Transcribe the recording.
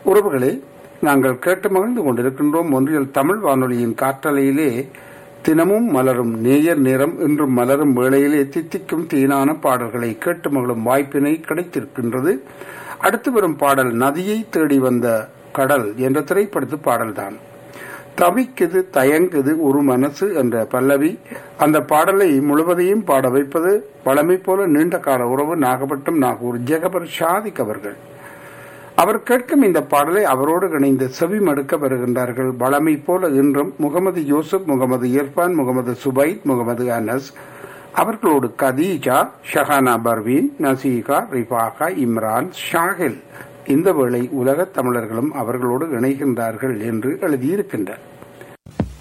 உறவுகளே நாங்கள் கேட்டு மகிழ்ந்து கொண்டிருக்கின்றோம் ஒன்றியல் தமிழ் வானொலியின் காற்றலையிலே தினமும் மலரும் நேயர் நேரம் இன்றும் மலரும் வேளையிலே தித்திக்கும் தீனான பாடல்களை கேட்டு மகிழும் வாய்ப்பினை கிடைத்திருக்கின்றது அடுத்து வரும் பாடல் நதியை தேடி வந்த கடல் என்ற திரைப்படத்து பாடல்தான் தவிக்குது தயங்குது ஒரு மனசு என்ற பல்லவி அந்த பாடலை முழுவதையும் பாட வைப்பது வளமை போல நீண்ட கால உறவு நாகப்பட்டம் நாகூர் ஜெகபர் ஷாதிக் அவர்கள் அவர் கேட்கும் இந்த பாடலை அவரோடு இணைந்து செவி மடுக்க வருகின்றார்கள் வளமை போல இன்றும் முகமது யூசுப் முகமது இர்பான் முகமது சுபைத் முகமது அனஸ் அவர்களோடு கதீஜா ஷஹானா பர்வீன் நசீகா ரிஃபாகா இம்ரான் ஷாஹில் இந்த வேளை உலகத் தமிழர்களும் அவர்களோடு இணைகின்றார்கள் என்று எழுதியிருக்கின்றார்